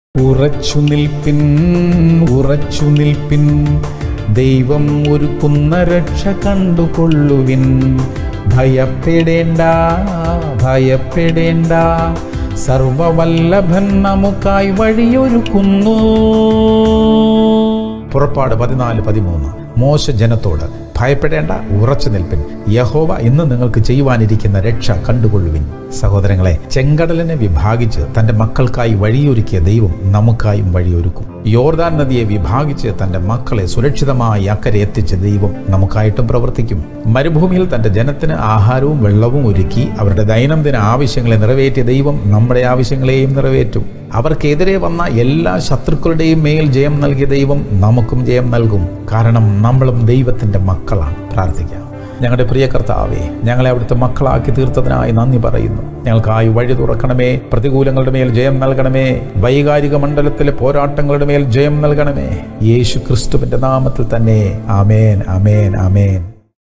ഉറച്ചു നിൽപ്പിൻ ഉറച്ചു നിൽപ്പിൻ ദൈവം ഒരുക്കുന്ന രക്ഷ കണ്ടുകൊള്ളുവിൻ ഭയപ്പെടേണ്ട ഭയപ്പെടേണ്ട സർവവല്ലഭൻ നമുക്കായി വഴിയൊരുക്കുന്നു പുറപ്പാട് പതിനാല് പതിമൂന്ന് മോശ ജനത്തോട് ഭയപ്പെടേണ്ട ഉറച്ചു നിൽപ്പിൻ യഹോവ ഇന്ന് നിങ്ങൾക്ക് ചെയ്യുവാനിരിക്കുന്ന രക്ഷ കണ്ടുകൊള്ളുവിൻ സഹോദരങ്ങളെ ചെങ്കടലിനെ വിഭാഗിച്ച് തന്റെ മക്കൾക്കായി വഴിയൊരുക്കിയ ദൈവം നമുക്കായും വഴിയൊരുക്കും യോർദാൻ നദിയെ വിഭാഗിച്ച് തന്റെ മക്കളെ സുരക്ഷിതമായി അക്കരെ എത്തിച്ച ദൈവം നമുക്കായിട്ടും പ്രവർത്തിക്കും മരുഭൂമിയിൽ തന്റെ ജനത്തിന് ആഹാരവും വെള്ളവും ഒരുക്കി അവരുടെ ദൈനംദിന ആവശ്യങ്ങളെ നിറവേറ്റിയ ദൈവം നമ്മുടെ ആവശ്യങ്ങളെയും നിറവേറ്റും അവർക്കെതിരെ വന്ന എല്ലാ ശത്രുക്കളുടെയും മേൽ ജയം നൽകിയ ദൈവം നമുക്കും ജയം നൽകും കാരണം നമ്മളും ദൈവത്തിന്റെ മക്കളാണ് പ്രാർത്ഥിക്കാം ഞങ്ങളുടെ പ്രിയ കർത്താവേ ഞങ്ങളെ അവിടുത്തെ മക്കളാക്കി തീർത്തതിനായി നന്ദി പറയുന്നു ഞങ്ങൾക്കായി വഴി തുറക്കണമേ പ്രതികൂലങ്ങളുടെ മേൽ ജയം നൽകണമേ വൈകാരിക മണ്ഡലത്തിലെ പോരാട്ടങ്ങളുടെ മേൽ ജയം നൽകണമേ യേശു ക്രിസ്തുവിന്റെ നാമത്തിൽ തന്നെ ആമേൻ ആമേൻ ആമേൻ